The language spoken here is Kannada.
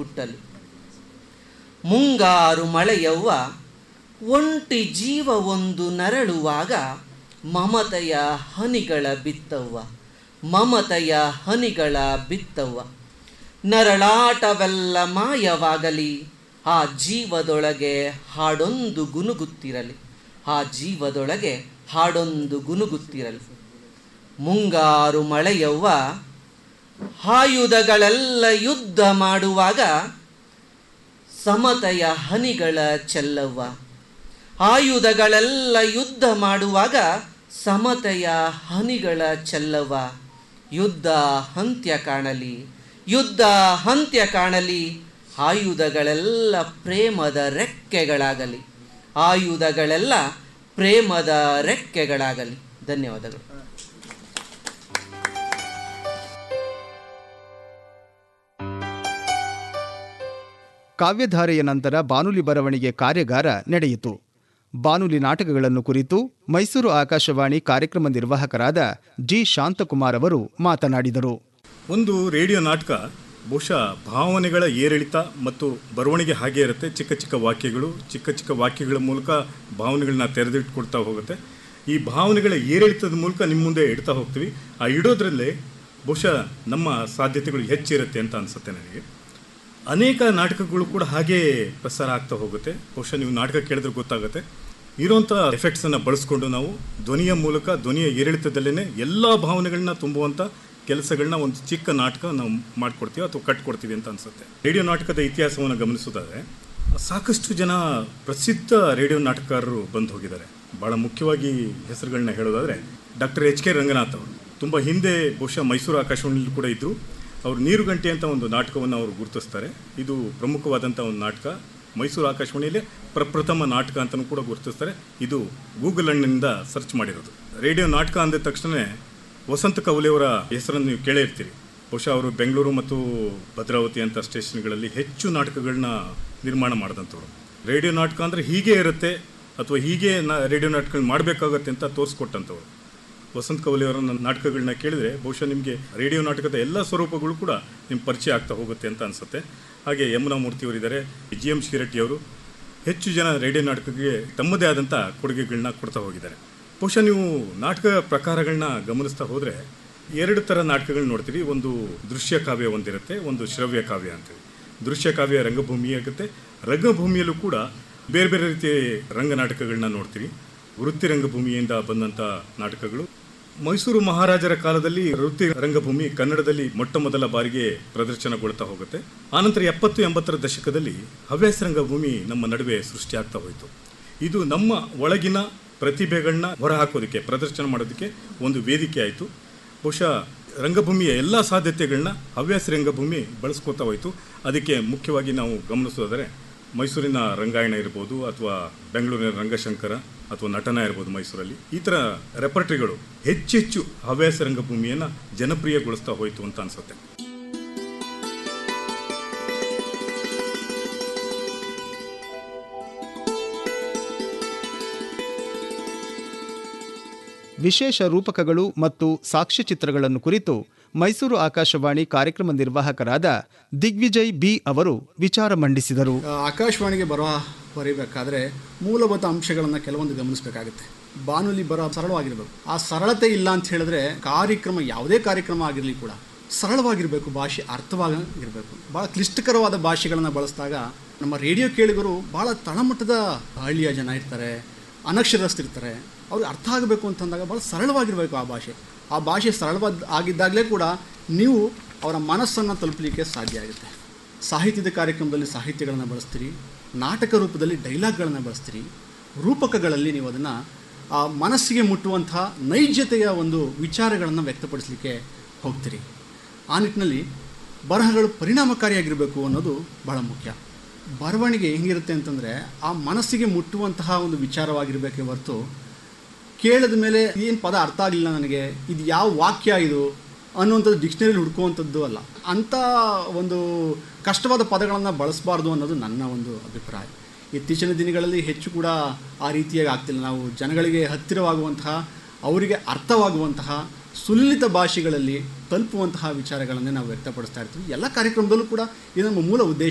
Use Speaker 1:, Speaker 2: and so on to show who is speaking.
Speaker 1: ಹುಟ್ಟಲಿ ಮುಂಗಾರು ಮಳೆಯವ್ವ ಒಂಟಿ ಜೀವ ಒಂದು ನರಳುವಾಗ ಮಮತೆಯ ಹನಿಗಳ ಬಿತ್ತವ್ವ ಮಮತೆಯ ಹನಿಗಳ ಬಿತ್ತವ್ವ ನರಳಾಟವೆಲ್ಲ ಮಾಯವಾಗಲಿ ಆ ಜೀವದೊಳಗೆ ಹಾಡೊಂದು ಗುನುಗುತ್ತಿರಲಿ ಆ ಜೀವದೊಳಗೆ ಹಾಡೊಂದು ಗುನುಗುತ್ತಿರಲಿ ಮುಂಗಾರು ಮಳೆಯವ್ವ ಆಯುಧಗಳೆಲ್ಲ ಯುದ್ಧ ಮಾಡುವಾಗ ಸಮತೆಯ ಹನಿಗಳ ಚೆಲ್ಲವ್ವ ಆಯುಧಗಳೆಲ್ಲ ಯುದ್ಧ ಮಾಡುವಾಗ ಸಮತೆಯ ಹನಿಗಳ ಚೆಲ್ಲವ್ವ ಯುದ್ಧ ಅಂತ್ಯ ಕಾಣಲಿ ಯುದ್ಧ ಅಂತ್ಯ ಕಾಣಲಿ ಆಯುಧಗಳೆಲ್ಲ ಪ್ರೇಮದ ರೆಕ್ಕೆಗಳಾಗಲಿ ಆಯುಧಗಳೆಲ್ಲ ಪ್ರೇಮದ ರೆಕ್ಕೆಗಳಾಗಲಿ ಧನ್ಯವಾದಗಳು
Speaker 2: ಕಾವ್ಯಧಾರೆಯ ನಂತರ ಬಾನುಲಿ ಬರವಣಿಗೆ ಕಾರ್ಯಾಗಾರ ನಡೆಯಿತು ಬಾನುಲಿ ನಾಟಕಗಳನ್ನು ಕುರಿತು ಮೈಸೂರು ಆಕಾಶವಾಣಿ ಕಾರ್ಯಕ್ರಮ ನಿರ್ವಾಹಕರಾದ ಜಿ ಶಾಂತಕುಮಾರ್ ಅವರು ಮಾತನಾಡಿದರು
Speaker 3: ಒಂದು ರೇಡಿಯೋ ನಾಟಕ ಬಹುಶಃ ಭಾವನೆಗಳ ಏರಿಳಿತ ಮತ್ತು ಬರವಣಿಗೆ ಹಾಗೆ ಇರುತ್ತೆ ಚಿಕ್ಕ ಚಿಕ್ಕ ವಾಕ್ಯಗಳು ಚಿಕ್ಕ ಚಿಕ್ಕ ವಾಕ್ಯಗಳ ಮೂಲಕ ಭಾವನೆಗಳನ್ನ ತೆರೆದಿಟ್ಕೊಡ್ತಾ ಹೋಗುತ್ತೆ ಈ ಭಾವನೆಗಳ ಏರಿಳಿತದ ಮೂಲಕ ನಿಮ್ಮ ಮುಂದೆ ಇಡ್ತಾ ಹೋಗ್ತೀವಿ ಆ ಇಡೋದ್ರಲ್ಲೇ ಬಹುಶಃ ನಮ್ಮ ಸಾಧ್ಯತೆಗಳು ಹೆಚ್ಚಿರುತ್ತೆ ಅಂತ ಅನಿಸುತ್ತೆ ನನಗೆ ಅನೇಕ ನಾಟಕಗಳು ಕೂಡ ಹಾಗೇ ಪ್ರಸಾರ ಆಗ್ತಾ ಹೋಗುತ್ತೆ ಬಹುಶಃ ನೀವು ನಾಟಕ ಕೇಳಿದ್ರೆ ಗೊತ್ತಾಗುತ್ತೆ ಇರುವಂಥ ಎಫೆಕ್ಟ್ಸನ್ನು ಬಳಸ್ಕೊಂಡು ನಾವು ಧ್ವನಿಯ ಮೂಲಕ ಧ್ವನಿಯ ಏರಿಳಿತದಲ್ಲೇ ಎಲ್ಲ ಭಾವನೆಗಳನ್ನ ತುಂಬುವಂಥ ಕೆಲಸಗಳನ್ನ ಒಂದು ಚಿಕ್ಕ ನಾಟಕ ನಾವು ಮಾಡಿಕೊಡ್ತೀವಿ ಅಥವಾ ಕಟ್ಕೊಡ್ತೀವಿ ಅಂತ ಅನಿಸುತ್ತೆ ರೇಡಿಯೋ ನಾಟಕದ ಇತಿಹಾಸವನ್ನು ಗಮನಿಸೋದಾದರೆ ಸಾಕಷ್ಟು ಜನ ಪ್ರಸಿದ್ಧ ರೇಡಿಯೋ ನಾಟಕಕಾರರು ಬಂದು ಹೋಗಿದ್ದಾರೆ ಭಾಳ ಮುಖ್ಯವಾಗಿ ಹೆಸರುಗಳನ್ನ ಹೇಳೋದಾದರೆ ಡಾಕ್ಟರ್ ಎಚ್ ಕೆ ರಂಗನಾಥ್ ಅವರು ತುಂಬ ಹಿಂದೆ ಬಹುಶಃ ಮೈಸೂರು ಆಕಾಶವಾಣಿಯಲ್ಲಿ ಕೂಡ ಇದ್ದರು ಅವರು ನೀರುಗಂಟೆ ಅಂತ ಒಂದು ನಾಟಕವನ್ನು ಅವರು ಗುರುತಿಸ್ತಾರೆ ಇದು ಪ್ರಮುಖವಾದಂಥ ಒಂದು ನಾಟಕ ಮೈಸೂರು ಆಕಾಶವಾಣಿಯಲ್ಲೇ ಪ್ರಪ್ರಥಮ ನಾಟಕ ಅಂತಲೂ ಕೂಡ ಗುರುತಿಸ್ತಾರೆ ಇದು ಗೂಗಲ್ ಹಣ್ಣಿನಿಂದ ಸರ್ಚ್ ಮಾಡಿರೋದು ರೇಡಿಯೋ ನಾಟಕ ಅಂದ ತಕ್ಷಣ ವಸಂತ ಕವಲೆಯವರ ಹೆಸರನ್ನು ನೀವು ಕೇಳೇ ಇರ್ತೀರಿ ಬಹುಶಃ ಅವರು ಬೆಂಗಳೂರು ಮತ್ತು ಭದ್ರಾವತಿ ಅಂತ ಸ್ಟೇಷನ್ಗಳಲ್ಲಿ ಹೆಚ್ಚು ನಾಟಕಗಳನ್ನ ನಿರ್ಮಾಣ ಮಾಡಿದಂಥವ್ರು ರೇಡಿಯೋ ನಾಟಕ ಅಂದರೆ ಹೀಗೆ ಇರುತ್ತೆ ಅಥವಾ ಹೀಗೆ ನಾ ರೇಡಿಯೋ ನಾಟಕಗಳು ಮಾಡಬೇಕಾಗತ್ತೆ ಅಂತ ತೋರಿಸ್ಕೊಟ್ಟಂಥವ್ರು ವಸಂತ ಕವಲಿಯವರ ನಾಟಕಗಳನ್ನ ಕೇಳಿದರೆ ಬಹುಶಃ ನಿಮಗೆ ರೇಡಿಯೋ ನಾಟಕದ ಎಲ್ಲ ಸ್ವರೂಪಗಳು ಕೂಡ ನಿಮ್ಗೆ ಪರಿಚಯ ಆಗ್ತಾ ಹೋಗುತ್ತೆ ಅಂತ ಅನಿಸುತ್ತೆ ಹಾಗೆ ಯಮುನಾ ಮೂರ್ತಿಯವರಿದ್ದಾರೆ ಜಿ ಎಂ ಶಿರಟ್ಟಿಯವರು ಹೆಚ್ಚು ಜನ ರೇಡಿಯೋ ನಾಟಕಕ್ಕೆ ತಮ್ಮದೇ ಆದಂಥ ಕೊಡುಗೆಗಳನ್ನ ಕೊಡ್ತಾ ಹೋಗಿದ್ದಾರೆ ಬಹುಶಃ ನೀವು ನಾಟಕ ಪ್ರಕಾರಗಳನ್ನ ಗಮನಿಸ್ತಾ ಹೋದರೆ ಎರಡು ಥರ ನಾಟಕಗಳು ನೋಡ್ತೀವಿ ಒಂದು ದೃಶ್ಯ ಕಾವ್ಯ ಒಂದಿರುತ್ತೆ ಒಂದು ಶ್ರವ್ಯ ಕಾವ್ಯ ಅಂತೇಳಿ ದೃಶ್ಯ ಕಾವ್ಯ ರಂಗಭೂಮಿ ಆಗುತ್ತೆ ರಂಗಭೂಮಿಯಲ್ಲೂ ಕೂಡ ಬೇರೆ ಬೇರೆ ರೀತಿಯ ರಂಗನಾಟಕಗಳನ್ನ ನೋಡ್ತೀವಿ ವೃತ್ತಿ ರಂಗಭೂಮಿಯಿಂದ ಬಂದಂಥ ನಾಟಕಗಳು ಮೈಸೂರು ಮಹಾರಾಜರ ಕಾಲದಲ್ಲಿ ವೃತ್ತಿ ರಂಗಭೂಮಿ ಕನ್ನಡದಲ್ಲಿ ಮೊಟ್ಟ ಮೊದಲ ಬಾರಿಗೆ ಪ್ರದರ್ಶನಗೊಳ್ತಾ ಹೋಗುತ್ತೆ ಆನಂತರ ಎಪ್ಪತ್ತು ಎಂಬತ್ತರ ದಶಕದಲ್ಲಿ ಹವ್ಯಾಸ ರಂಗಭೂಮಿ ನಮ್ಮ ನಡುವೆ ಸೃಷ್ಟಿಯಾಗ್ತಾ ಹೋಯಿತು ಇದು ನಮ್ಮ ಒಳಗಿನ ಪ್ರತಿಭೆಗಳನ್ನ ಹೊರಹಾಕೋದಕ್ಕೆ ಪ್ರದರ್ಶನ ಮಾಡೋದಕ್ಕೆ ಒಂದು ವೇದಿಕೆ ಆಯಿತು ಬಹುಶಃ ರಂಗಭೂಮಿಯ ಎಲ್ಲ ಸಾಧ್ಯತೆಗಳನ್ನ ಹವ್ಯಾಸ ರಂಗಭೂಮಿ ಬಳಸ್ಕೋತಾ ಹೋಯಿತು ಅದಕ್ಕೆ ಮುಖ್ಯವಾಗಿ ನಾವು ಗಮನಿಸೋದಾದರೆ ಮೈಸೂರಿನ ರಂಗಾಯಣ ಇರ್ಬೋದು ಅಥವಾ ಬೆಂಗಳೂರಿನ ರಂಗಶಂಕರ ಅಥವಾ ನಟನ ಇರ್ಬೋದು ಮೈಸೂರಲ್ಲಿ ಈ ಥರ ರೆಪರ್ಟ್ರಿಗಳು ಹೆಚ್ಚೆಚ್ಚು ಹವ್ಯಾಸ ರಂಗಭೂಮಿಯನ್ನು ಜನಪ್ರಿಯಗೊಳಿಸ್ತಾ ಹೋಯಿತು ಅಂತ ಅನಿಸುತ್ತೆ
Speaker 2: ವಿಶೇಷ ರೂಪಕಗಳು ಮತ್ತು ಸಾಕ್ಷ್ಯಚಿತ್ರಗಳನ್ನು ಕುರಿತು ಮೈಸೂರು ಆಕಾಶವಾಣಿ ಕಾರ್ಯಕ್ರಮ ನಿರ್ವಾಹಕರಾದ ದಿಗ್ವಿಜಯ್ ಬಿ ಅವರು ವಿಚಾರ ಮಂಡಿಸಿದರು
Speaker 4: ಆಕಾಶವಾಣಿಗೆ ಬರಹ ಬರೀಬೇಕಾದ್ರೆ ಮೂಲಭೂತ ಅಂಶಗಳನ್ನು ಕೆಲವೊಂದು ಗಮನಿಸಬೇಕಾಗುತ್ತೆ ಬಾನುಲಿ ಬರ ಸರಳವಾಗಿರಬೇಕು ಆ ಸರಳತೆ ಇಲ್ಲ ಅಂತ ಹೇಳಿದ್ರೆ ಕಾರ್ಯಕ್ರಮ ಯಾವುದೇ ಕಾರ್ಯಕ್ರಮ ಆಗಿರಲಿ ಕೂಡ ಸರಳವಾಗಿರಬೇಕು ಭಾಷೆ ಅರ್ಥವಾಗಿರಬೇಕು ಭಾಳ ಕ್ಲಿಷ್ಟಕರವಾದ ಭಾಷೆಗಳನ್ನು ಬಳಸಿದಾಗ ನಮ್ಮ ರೇಡಿಯೋ ಕೇಳಿಗರು ಭಾಳ ತಳಮಟ್ಟದ ಹಳ್ಳಿಯ ಜನ ಇರ್ತಾರೆ ಅನಕ್ಷರಸ್ಥರಿರ್ತಾರೆ ಅವ್ರಿಗೆ ಅರ್ಥ ಆಗಬೇಕು ಅಂತಂದಾಗ ಭಾಳ ಸರಳವಾಗಿರಬೇಕು ಆ ಭಾಷೆ ಆ ಭಾಷೆ ಸರಳವಾದ ಆಗಿದ್ದಾಗಲೇ ಕೂಡ ನೀವು ಅವರ ಮನಸ್ಸನ್ನು ತಲುಪಲಿಕ್ಕೆ ಸಾಧ್ಯ ಆಗುತ್ತೆ ಸಾಹಿತ್ಯದ ಕಾರ್ಯಕ್ರಮದಲ್ಲಿ ಸಾಹಿತ್ಯಗಳನ್ನು ಬಳಸ್ತೀರಿ ನಾಟಕ ರೂಪದಲ್ಲಿ ಡೈಲಾಗ್ಗಳನ್ನು ಬಳಸ್ತೀರಿ ರೂಪಕಗಳಲ್ಲಿ ನೀವು ಅದನ್ನು ಆ ಮನಸ್ಸಿಗೆ ಮುಟ್ಟುವಂಥ ನೈಜತೆಯ ಒಂದು ವಿಚಾರಗಳನ್ನು ವ್ಯಕ್ತಪಡಿಸಲಿಕ್ಕೆ ಹೋಗ್ತೀರಿ ಆ ನಿಟ್ಟಿನಲ್ಲಿ ಬರಹಗಳು ಪರಿಣಾಮಕಾರಿಯಾಗಿರಬೇಕು ಅನ್ನೋದು ಬಹಳ ಮುಖ್ಯ ಬರವಣಿಗೆ ಹೆಂಗಿರುತ್ತೆ ಅಂತಂದರೆ ಆ ಮನಸ್ಸಿಗೆ ಮುಟ್ಟುವಂತಹ ಒಂದು ವಿಚಾರವಾಗಿರಬೇಕೇ ಹೊರತು ಕೇಳಿದ ಮೇಲೆ ಏನು ಪದ ಅರ್ಥ ಆಗಲಿಲ್ಲ ನನಗೆ ಇದು ಯಾವ ವಾಕ್ಯ ಇದು ಅನ್ನುವಂಥದ್ದು ಡಿಕ್ಷನರಿಲಿ ಹುಡ್ಕುವಂಥದ್ದು ಅಲ್ಲ ಅಂಥ ಒಂದು ಕಷ್ಟವಾದ ಪದಗಳನ್ನು ಬಳಸಬಾರ್ದು ಅನ್ನೋದು ನನ್ನ ಒಂದು ಅಭಿಪ್ರಾಯ ಇತ್ತೀಚಿನ ದಿನಗಳಲ್ಲಿ ಹೆಚ್ಚು ಕೂಡ ಆ ರೀತಿಯಾಗಿ ಆಗ್ತಿಲ್ಲ ನಾವು ಜನಗಳಿಗೆ ಹತ್ತಿರವಾಗುವಂತಹ ಅವರಿಗೆ ಅರ್ಥವಾಗುವಂತಹ ಸುಲಲಿತ ಭಾಷೆಗಳಲ್ಲಿ ತಲುಪುವಂತಹ ವಿಚಾರಗಳನ್ನೇ ನಾವು ವ್ಯಕ್ತಪಡಿಸ್ತಾ ಇರ್ತೀವಿ ಎಲ್ಲ ಕಾರ್ಯಕ್ರಮದಲ್ಲೂ ಕೂಡ ಇದು ನಮ್ಮ ಮೂಲ ಉದ್ದೇಶ